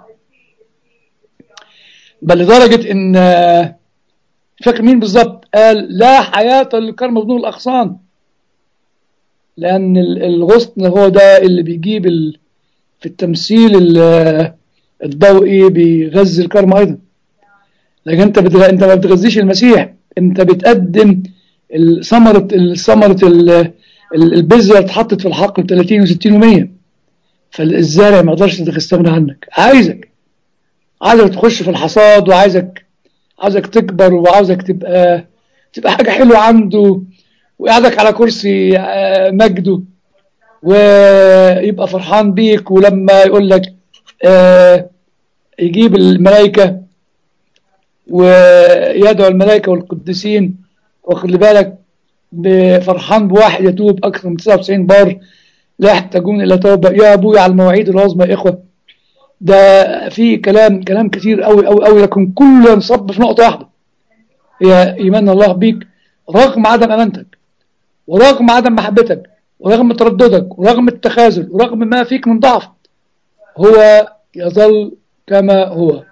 بل لدرجة ان فاكر مين بالظبط قال لا حياة للكرم بدون الاغصان لان الغصن هو ده اللي بيجيب ال... في التمثيل الضوئي بيغذي الكرم ايضا لكن انت بتغ... انت ما بتغذيش المسيح انت بتقدم ثمرة ثمرة البذرة اتحطت في الحقل 30 و60 و100 فالزارع ما يقدرش يستغنى عنك عايزك عايزك تخش في الحصاد وعايزك عايزك تكبر وعاوزك تبقى تبقى حاجة حلوة عنده ويقعدك على كرسي مجده ويبقى فرحان بيك ولما يقول لك يجيب الملائكة ويدعو الملائكة والقديسين واخد بالك فرحان بواحد يتوب أكثر من 99 بار لا يحتاجون إلى توبة يا أبوي على المواعيد العظمى يا إخوة ده في كلام كلام كتير قوي قوي قوي لكن كله ينصب في نقطة واحدة هي إيمان الله بيك رغم عدم أمانتك ورغم عدم محبتك ورغم ترددك ورغم التخاذل ورغم ما فيك من ضعف هو يظل كما هو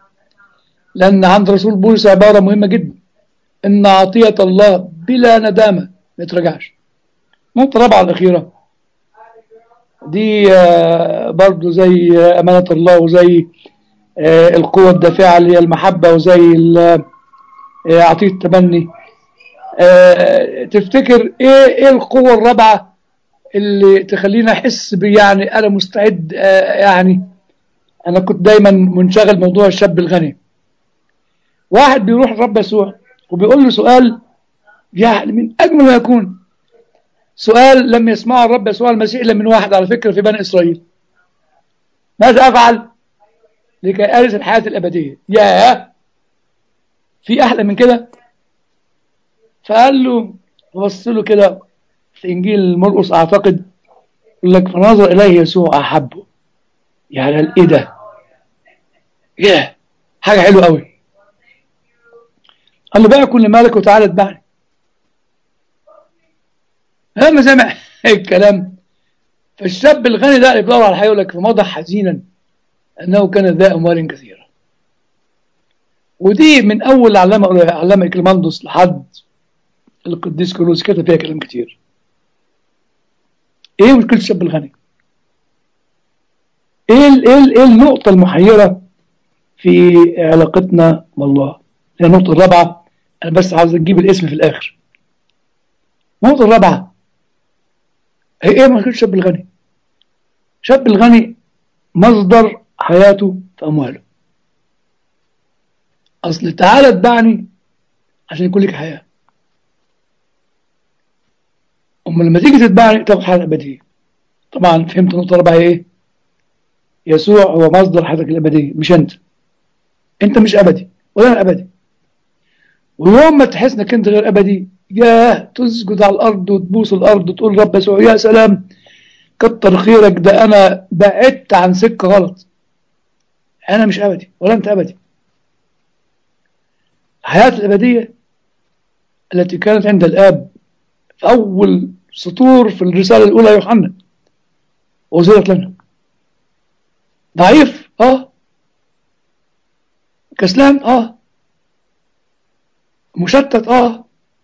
لأن عند رسول بولس عبارة مهمة جدا إن عطية الله بلا ندامة ما يتراجعش النقطة الرابعة الأخيرة دي آه، برضو زي آه، أمانة الله وزي آه، القوة الدافعة اللي هي المحبة وزي ال- آه، عطية التبني آه، تفتكر ايه ايه القوة الرابعة اللي تخلينا احس بيعني انا مستعد آه، يعني انا كنت دايما منشغل موضوع الشاب الغني واحد بيروح الرب يسوع وبيقول له سؤال يعني من اجمل ما يكون سؤال لم يسمعه الرب يسوع المسيح الا من واحد على فكره في بني اسرائيل ماذا افعل لكي ارث الحياه الابديه ياه في احلى من كده فقال له بص له كده في انجيل مرقس اعتقد يقول لك فنظر اليه يسوع احبه يعني ايه ده ياه حاجه حلوه قوي قال له بقى كل مالك وتعالى اتبعني لما سمع الكلام فالشاب الغني ده اللي بيدور على الحياه يقول لك فمضى حزينا انه كان ذا اموال كثيره ودي من اول علامه علامه كليماندوس لحد القديس كيروس كتب فيها كلام كتير ايه مشكله الشاب الغني ايه ال- ايه ال- ايه النقطه المحيره في علاقتنا بالله هي النقطه الرابعه انا بس عاوز اجيب الاسم في الاخر النقطه الرابعه هي ايه مشكله الشاب الغني الشاب الغني مصدر حياته في امواله اصل تعالى اتبعني عشان يكون لك حياه أما لما تيجي تتبعني تاخد حياة أبدية طبعا فهمت النقطة الرابعة إيه؟ يسوع هو مصدر حياتك الأبدية مش أنت أنت مش أبدي ولا أنا أبدي ويوم ما تحس إنك أنت غير أبدي ياه تسجد على الأرض وتبوس الأرض وتقول رب يسوع يا سلام كتر خيرك ده أنا بعدت عن سكة غلط أنا مش أبدي ولا أنت أبدي الحياة الأبدية التي كانت عند الآب في أول سطور في الرسالة الأولى يوحنا وزرت لنا ضعيف اه كسلان اه مشتت اه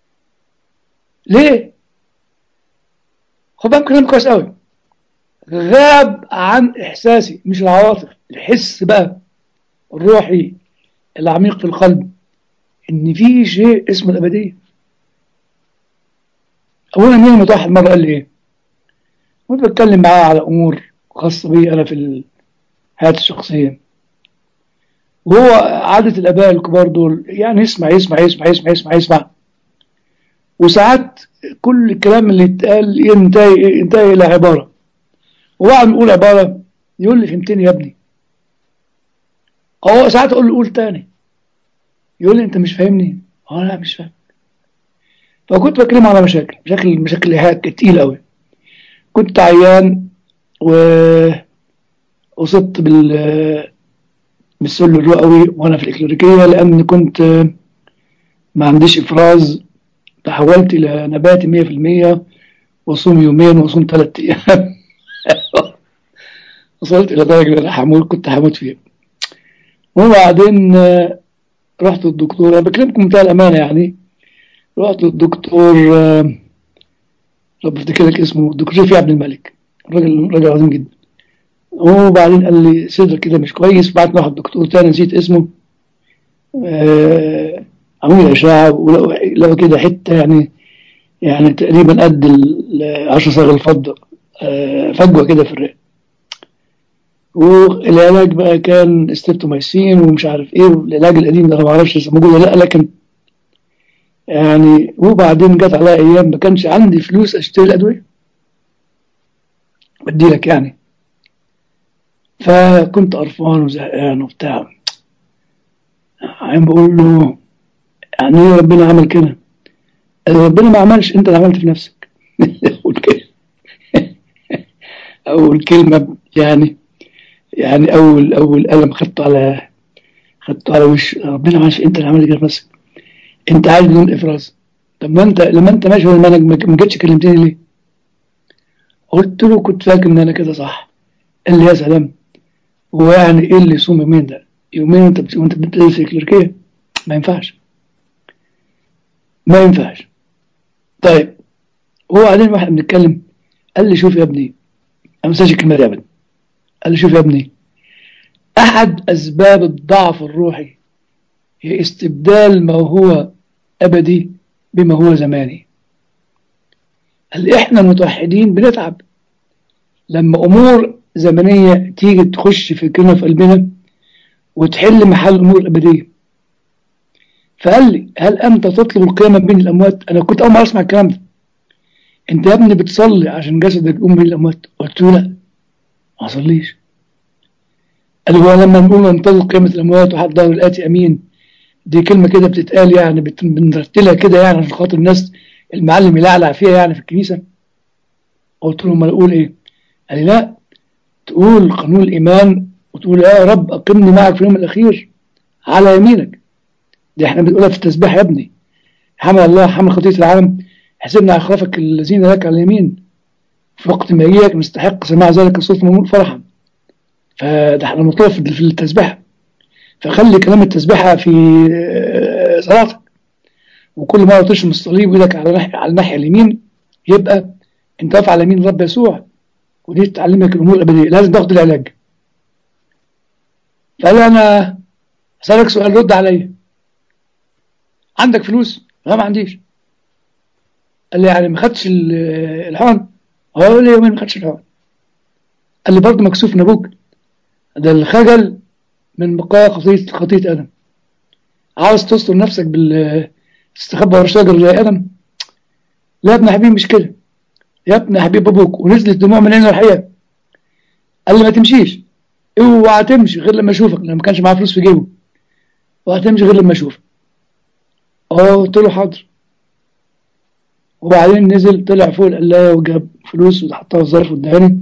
ليه خد بالك كلام كويس قوي غاب عن احساسي مش العواطف الحس بقى الروحي العميق في القلب ان في شيء اسمه الابديه اولا مين متوحد مره قال لي ايه كنت بتكلم معاه على امور خاصه بي انا في الحياه الشخصيه وهو عادة الآباء الكبار دول يعني يسمع يسمع يسمع يسمع يسمع يسمع وساعات كل الكلام اللي يتقال ينتهي ينتهي إلى عبارة وبعد ما يقول عبارة يقول لي فهمتني يا ابني أو ساعات أقول له قول تاني يقول لي أنت مش فاهمني أه لا مش فاهم فكنت بكلمه على مشاكل مشاكل مشاكل هيك تقيلة أوي كنت عيان و أصبت بال بالسل الرئوي وأنا في الإكليريكية لأن كنت ما عنديش إفراز تحولت إلى نباتي مية في المية وأصوم يومين وأصوم ثلاثة أيام وصلت إلى درجة أنا حموت كنت هموت فيها وبعدين رحت للدكتور أنا بكلمكم بمنتهى الأمانة يعني رحت للدكتور رب افتكر لك اسمه الدكتور رفيع عبد الملك راجل راجل عظيم جدا وبعدين قال لي صدرك كده مش كويس بعت واحد دكتور تاني نسيت اسمه آه عمل اشعه ولقوا كده حته يعني يعني تقريبا قد ال 10 صاغ الفضه آه فجوه كده في الرئه والعلاج بقى كان استريبتومايسين ومش عارف ايه والعلاج القديم ده انا ما اعرفش لسه موجود ولا لا لكن يعني وبعدين جت عليا ايام ما كانش عندي فلوس اشتري الادويه بدي لك يعني فكنت قرفان وزهقان وبتاع عم بقول له يعني ايه ربنا عمل كده قال ربنا ما عملش انت اللي عملت في نفسك اول كلمه اول كلمه يعني يعني اول اول قلم خدته على خدته على وش ربنا ما عملش انت اللي عملت كده في نفسك انت عايز بدون افراز طب ما انت لما انت ماشي ولا المنهج ما جيتش كلمتني ليه؟ قلت له كنت فاكر ان انا كده صح قال لي يا سلام هو يعني ايه اللي يصوم يومين ده؟ يومين وانت وانت بتدرس الكليريكيه ما ينفعش ما ينفعش طيب هو بعدين واحنا بنتكلم قال لي شوف يا ابني انا ما انساش الكلمه دي ابدا قال لي شوف يا ابني احد اسباب الضعف الروحي هي استبدال ما هو ابدي بما هو زماني قال لي احنا المتوحدين بنتعب لما امور زمنيه تيجي تخش فكرنا في قلبنا وتحل محل الامور الابديه فقال لي هل انت تطلب القيامه بين الاموات انا كنت اول مره اسمع الكلام ده انت يا ابني بتصلي عشان جسدك يقوم بين الاموات قلت له لا ما اصليش قال هو لما نقول ننتظر قيامه الاموات وحضر الاتي امين دي كلمه كده بتتقال يعني بت- بنرتلها كده يعني عشان خاطر الناس المعلم يلعلع فيها يعني في الكنيسه قلت له امال اقول ايه؟ قال لي لا تقول قانون الايمان وتقول يا رب اقمني معك في اليوم الاخير على يمينك دي احنا بنقولها في التسبيح يا ابني حمل الله حمل خطيه العالم حسبنا على خلافك الذين لك على اليمين في وقت ما يجيك نستحق سماع ذلك الصوت ممنوع فرحا فده احنا مطلوب في في التسبيحه فخلي كلام التسبيحه في آه، صلاتك وكل مره تشم الصليب وايدك على ناحيه على الناحيه اليمين يبقى انت واقف على يمين الرب يسوع ودي تعلمك الامور الابديه لازم تاخد العلاج فقال لي انا اسالك سؤال رد عليا عندك فلوس؟ لا ما عنديش قال لي يعني ما خدتش ال- الحقن؟ قال لي يومين ما خدتش الحقن قال لي برضه مكسوف من ابوك ده الخجل من بقاء خطية خطية آدم عاوز تستر نفسك بال تستخبى ورا شجر زي آدم لا يا ابن حبيبي مش كده يا ابن حبيب ابوك ونزلت دموع من عينه الحقيقة قال لي ما تمشيش اوعى تمشي غير لما اشوفك لما ما كانش معاه فلوس في جيبه اوعى تمشي غير لما اشوفك اه قلت له حاضر وبعدين نزل طلع فوق القلاية وجاب فلوس وحطها في ظرف قدامي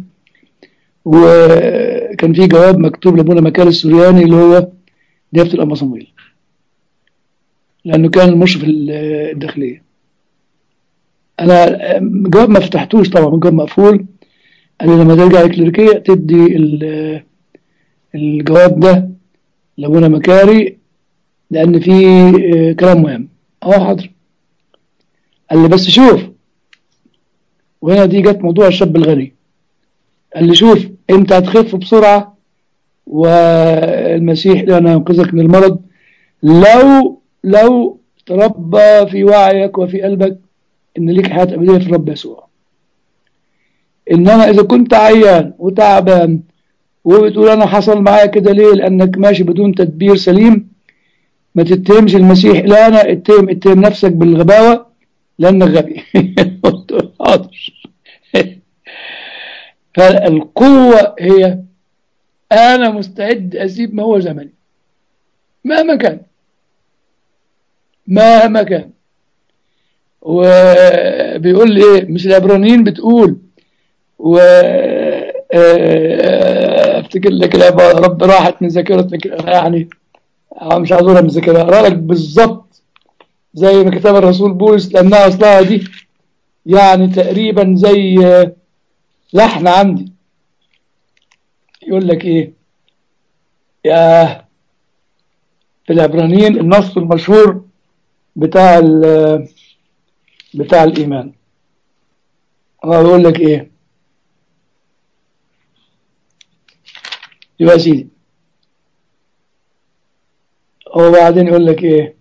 وكان في جواب مكتوب لابونا مكار السورياني اللي هو نيافة الأنبا صمويل لأنه كان المشرف ال- الداخلية أنا جواب ما فتحتوش طبعا جواب مقفول قال لي لما ترجع الكليريكية تدي ال- الجواب ده لابونا مكاري لأن فيه كلام مهم اه حاضر قال لي بس شوف وهنا دي جت موضوع الشاب الغني قال لي شوف انت هتخف بسرعة والمسيح لنا ينقذك من المرض لو لو تربى في وعيك وفي قلبك ان ليك حياة ابدية في الرب يسوع انما اذا كنت عيان وتعبان وبتقول انا حصل معايا كده ليه لانك ماشي بدون تدبير سليم ما تتهمش المسيح لا انا اتهم اتهم نفسك بالغباوة لانك غبي قلت له حاضر فالقوة هي أنا مستعد أسيب ما هو زمني مهما كان مهما كان وبيقول لي إيه مش العبرانيين بتقول و افتكر لك العبارة رب راحت من ذاكرتك يعني مش عايز اقولها من ذاكرة اقرا لك بالظبط زي ما كتب الرسول بولس لانها اصلها دي يعني تقريبا زي لحن عندي يقول لك ايه يا في العبرانيين النص المشهور بتاع بتاع الايمان هو بيقول لك ايه يبقى سيدي هو بعدين يقول لك ايه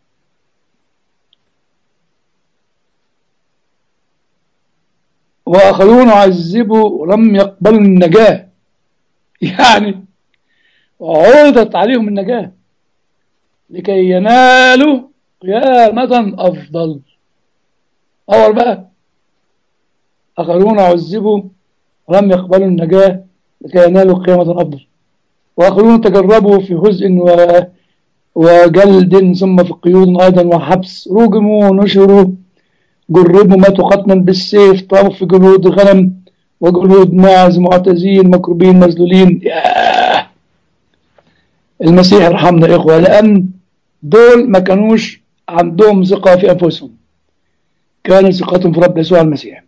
وآخرون عذبوا لم يقبلوا النجاة يعني عرضت عليهم النجاة لكي ينالوا قيامة أفضل أول بقى آخرون عذبوا ولم يقبلوا النجاة لكي ينالوا قيامة أفضل وآخرون تجربوا في هزء و... وجلد ثم في قيود أيضا وحبس رجموا ونشروا جربوا ماتوا قتلا بالسيف طابوا في جلود غنم وجلود ماعز معتزين مكروبين مذلولين ياه المسيح يرحمنا يا إخوة لأن دول ما كانوش عندهم ثقة في أنفسهم كان ثقتهم في رب يسوع المسيح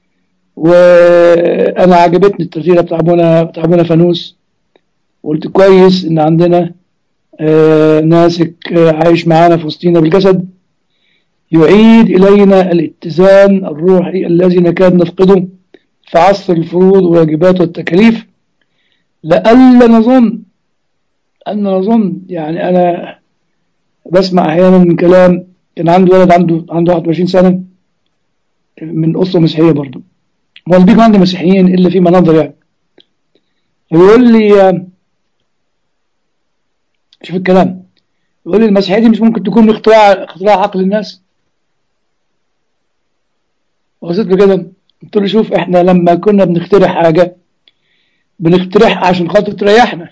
وأنا عجبتني الترتيبة بتاع أبونا بتاع أبونا فانوس قلت كويس إن عندنا آه ناسك آه عايش معانا في وسطينا بالجسد يعيد إلينا الاتزان الروحي الذي نكاد نفقده في عصر الفروض والواجبات والتكاليف لألا نظن أن نظن يعني أنا بسمع أحيانا من كلام كان عندي ولد عنده عنده 21 سنة من أسرة مسيحية برضه ما بيجوا عندي مسيحيين إلا في مناظر يعني فيقول لي شوف الكلام يقول لي المسيحية دي مش ممكن تكون اختراع اختراع عقل الناس وقصدت له كده قلت له شوف احنا لما كنا بنخترع حاجة بنخترعها عشان خاطر تريحنا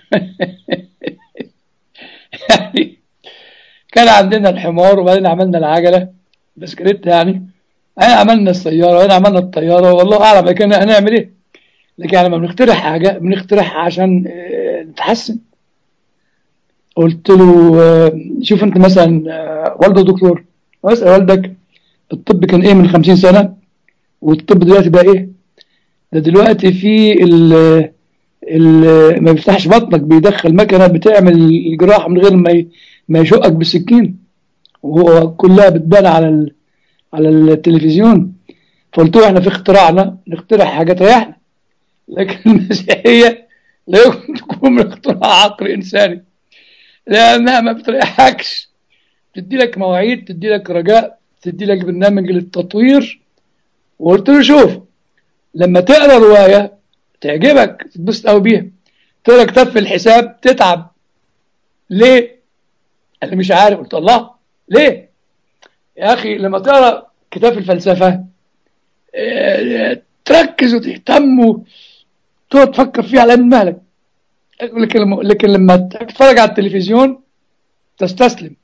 يعني كان عندنا الحمار وبعدين عملنا العجلة بسكليت يعني احنا عملنا السيارة وانا عملنا الطيارة والله اعلم كان هنعمل ايه لكن لما بنخترع حاجة بنخترعها عشان اه نتحسن قلت له اه شوف انت مثلا اه والده دكتور واسأل والدك الطب كان ايه من خمسين سنة والطب دلوقتي بقى ايه ده دلوقتي في ال ال ما بيفتحش بطنك بيدخل مكنه بتعمل الجراحه من غير ما ما يشقك بالسكين وهو كلها بتبان على ال على التلفزيون فقلت له احنا في اختراعنا نخترع حاجه تريحنا لكن المسيحيه لا يمكن تكون من اختراع عقل انساني لانها ما بتريحكش تدي لك مواعيد تدي لك رجاء تدي لك برنامج للتطوير وقلت له شوف لما تقرا روايه تعجبك تتبسط قوي بيها تقرا كتاب في الحساب تتعب ليه؟ قال لي مش عارف قلت الله ليه؟ يا اخي لما تقرا كتاب في الفلسفه اه تركز وتهتم وتقعد تفكر فيه على مهلك لكن لكن لما تتفرج على التلفزيون تستسلم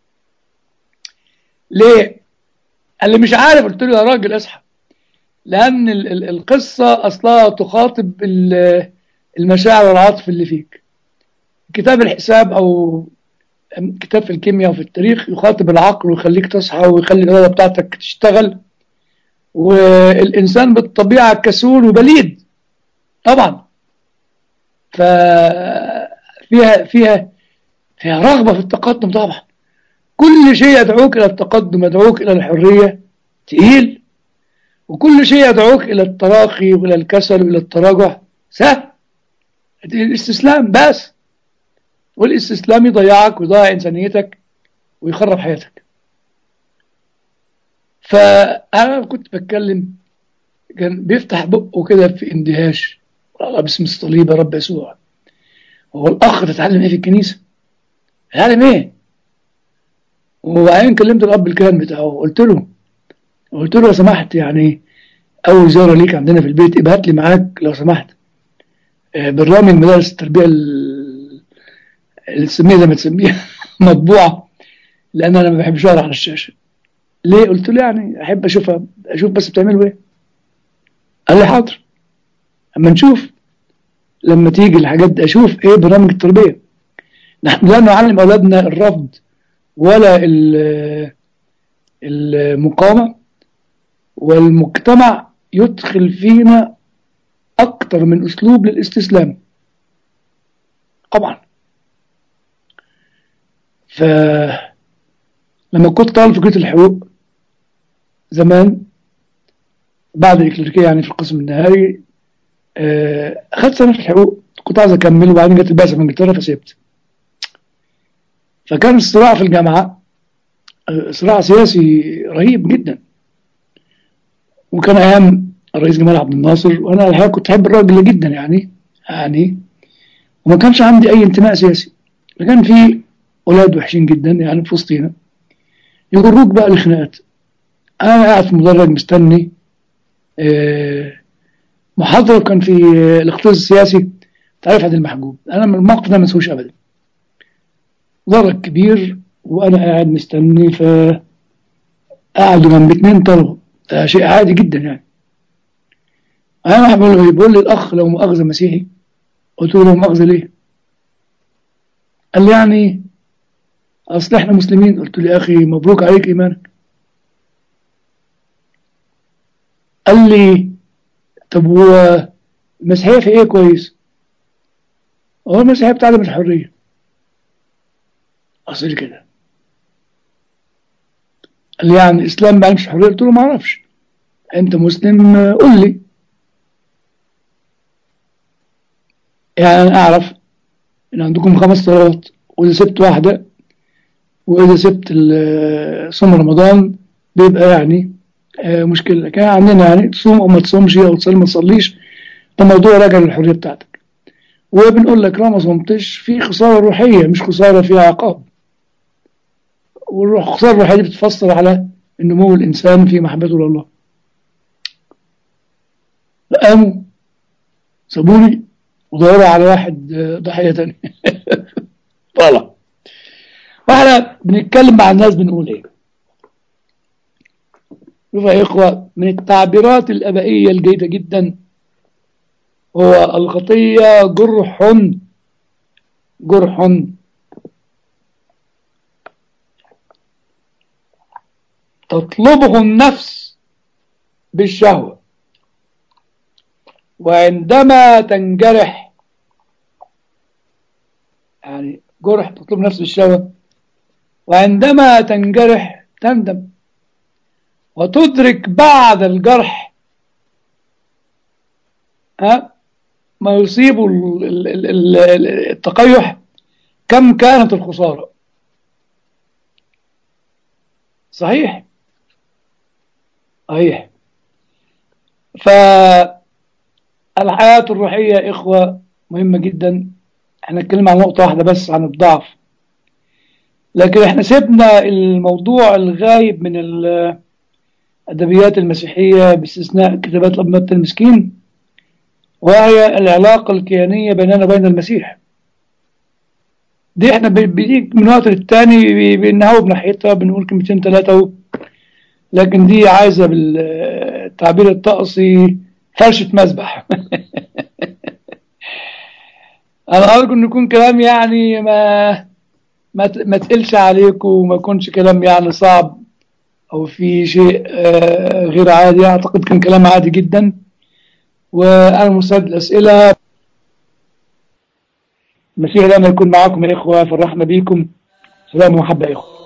ليه؟ قال لي مش عارف قلت له يا راجل اصحى لأن القصة أصلها تخاطب المشاعر والعاطفة اللي فيك كتاب الحساب أو كتاب في الكيمياء وفي التاريخ يخاطب العقل ويخليك تصحى ويخلي الإرادة بتاعتك تشتغل والإنسان بالطبيعة كسول وبليد طبعا ففيها فيها فيها رغبة في التقدم طبعا كل شيء يدعوك إلى التقدم يدعوك إلى الحرية تقيل وكل شيء يدعوك إلى التراخي وإلى الكسل وإلى التراجع سهل الاستسلام بس والاستسلام يضيعك ويضيع إنسانيتك ويخرب حياتك فأنا كنت بتكلم كان بيفتح بقه كده في اندهاش الله باسم الصليب يا رب يسوع هو الأخ تتعلم إيه في الكنيسة؟ تتعلم إيه؟ وبعدين كلمت الأب الكاهن بتاعه قلت له قلت له لو سمحت يعني اول زياره ليك عندنا في البيت ابعت لي معاك لو سمحت برنامج مدارس التربيه اللي تسميها زي ما تسميها مطبوعه لان انا ما بحبش اقرا على الشاشه ليه قلت له يعني احب اشوفها اشوف بس بتعملوا ايه قال لي حاضر اما نشوف لما تيجي الحاجات دي اشوف ايه برامج التربيه نحن لا نعلم اولادنا الرفض ولا المقاومه والمجتمع يدخل فينا أكتر من أسلوب للاستسلام طبعا فلما كنت طالب في كلية الحقوق زمان بعد الإكليريكية يعني في القسم النهائي أخذت سنة في الحقوق كنت عايز أكمل وبعدين جت البعثة من إنجلترا فسيبت فكان الصراع في الجامعة صراع سياسي رهيب جدا وكان ايام الرئيس جمال عبد الناصر وانا الحقيقه كنت احب الراجل جدا يعني يعني وما كانش عندي اي انتماء سياسي كان في اولاد وحشين جدا يعني في وسطينا يجروك بقى الخناقات انا قاعد في المدرج مستني محاضره كان في الاقتصاد السياسي تعرف عبد المحجوب انا من الموقف ده ما انساهوش ابدا مدرج كبير وانا قاعد مستني ف قعدوا جنب اتنين طلبه ده شيء عادي جدا يعني انا بقول بيقول لي الاخ لو مؤاخذه مسيحي قلت له مؤاخذه ليه قال لي يعني اصل احنا مسلمين قلت له يا اخي مبروك عليك ايمانك قال لي طب هو المسيحيه في ايه كويس هو المسيحيه بتعلم الحريه اصل كده قال لي يعني الإسلام ما عندش حرية قلت له ما أعرفش أنت مسلم آه، قول لي يعني أنا أعرف إن عندكم خمس صلوات وإذا سبت واحدة وإذا سبت ال- صوم رمضان بيبقى يعني آه، مشكلة لكن عندنا يعني تصوم أو ما تصومش أو تصلي ما تصليش ده موضوع راجع للحرية بتاعتك وبنقول لك لو ما صمتش في خسارة روحية مش خسارة فيها عقاب والخسارة الروحية دي بتفسر على نمو الإنسان في محبته لله قاموا سابوني ودوروا على واحد آه، ضحية تاني طلع واحنا بنتكلم مع الناس بنقول ايه شوفوا يا إخوة من التعبيرات الأبائية الجيدة جدا هو الخطية جرح جرح تطلبه النفس بالشهوة وعندما تنجرح يعني جرح تطلب نفس بالشهوة وعندما تنجرح تندم وتدرك بعد الجرح ها ما يصيب ال- ال- ال- ال- التقيح كم كانت الخسارة صحيح صحيح فالحياة الروحية يا إخوة مهمة جدا احنا نتكلم عن نقطة واحدة بس عن الضعف لكن احنا سيبنا الموضوع الغايب من الأدبيات المسيحية باستثناء كتابات الأب متى المسكين وهي العلاقة الكيانية بيننا وبين المسيح دي احنا ب- بنيجي من وقت للتاني ب- بنهاوب ناحيتها بنقول كلمتين ثلاثة اهو لكن دي عايزة بالتعبير الطقسي فرشة مسبح أنا أرجو إن يكون كلام يعني ما ما ت- ما تقلش عليكم وما يكونش كلام يعني صعب أو في شيء آه، غير عادي أعتقد كان كلام عادي جدا وأنا مستعد للأسئلة المسيح دائما يكون معاكم يا إخوة فرحنا بيكم سلام ومحبة يا إخوة